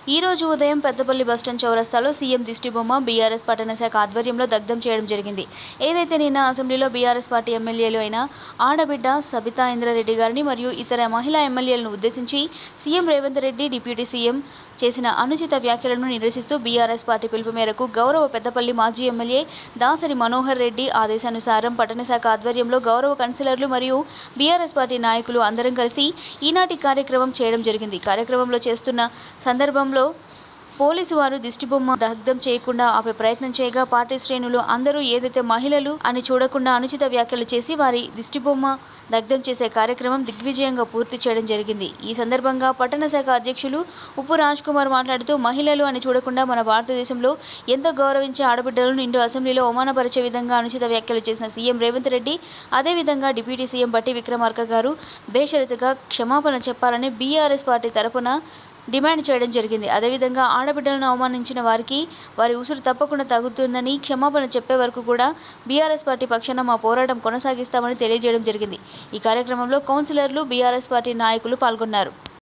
ఈ రోజు ఉదయం పెద్దపల్లి బస్టాండ్ చౌరస్తాలో సీఎం దిష్టిబొమ్మ బీఆర్ఎస్ పట్టణ శాఖ ఆధ్వర్యంలో దగ్ధం చేయడం జరిగింది ఏదైతే నిన్న అసెంబ్లీలో బీఆర్ఎస్ పార్టీ ఎమ్మెల్యేలు అయిన ఆడబిడ్డ సబితా ఇంద్రారెడ్డి గారిని మరియు ఇతర మహిళా ఎమ్మెల్యేలను ఉద్దేశించి CM Revanth Reddy deputy CM చేసిన అనుచిత వ్యాఖ్యలను నిరసిస్తూ బీఆర్ఎస్ పార్టీ పిలుపు మేరకు గౌరవ పెద్దపల్లి మాజీ ఎమ్మెల్యే దాసరి మనోహర్ రెడ్డి ఆదేశానుసారం పట్టణ శాఖ ఆధ్వర్యంలో గౌరవ కౌన్సిలర్లు మరియు బీఆర్ఎస్ పార్టీ నాయకులు అందరం కలిసి ఈనాటి కార్యక్రమం చేయడం జరిగింది కార్యక్రమంలో చేస్తున్న సందర్భంలో పోలీసు వారు దిష్టిబొమ్మ దగ్ధం చేయకుండా ఆపే ప్రయత్నం చేయగా పార్టీ శ్రేణులు అందరూ ఏదైతే మహిళలు అని చూడకుండా అనుచిత వ్యాఖ్యలు చేసి వారి దిష్టిబొమ్మ దగ్ధం చేసే కార్యక్రమం దిగ్విజయంగా పూర్తి చేయడం జరిగింది ఈ సందర్భంగా పట్టణ శాఖ అధ్యక్షులు ఉప్పు రాజ్ కుమార్ మాట్లాడుతూ మహిళలు అని చూడకుండా మన భారతదేశంలో ఎంతో గౌరవించే ఆడబిడ్డలను నిండు అసెంబ్లీలో అవమానపరిచే విధంగా అనుచిత వ్యాఖ్యలు చేసిన సీఎం రేవంత్ రెడ్డి అదేవిధంగా డిప్యూటీ సీఎం బట్టి విక్రమార్క గారు బేషరతుగా క్షమాపణ చెప్పాలని బీఆర్ఎస్ పార్టీ తరపున డిమాండ్ చేయడం జరిగింది అదేవిధంగా ఆడబిడ్డలను అవమానించిన వారికి వారి ఉసురు తప్పకుండా తగ్గుతుందని క్షమాపణ చెప్పే వరకు కూడా బీఆర్ఎస్ పార్టీ పక్షాన మా పోరాటం కొనసాగిస్తామని తెలియజేయడం జరిగింది ఈ కార్యక్రమంలో కౌన్సిలర్లు బీఆర్ఎస్ పార్టీ నాయకులు పాల్గొన్నారు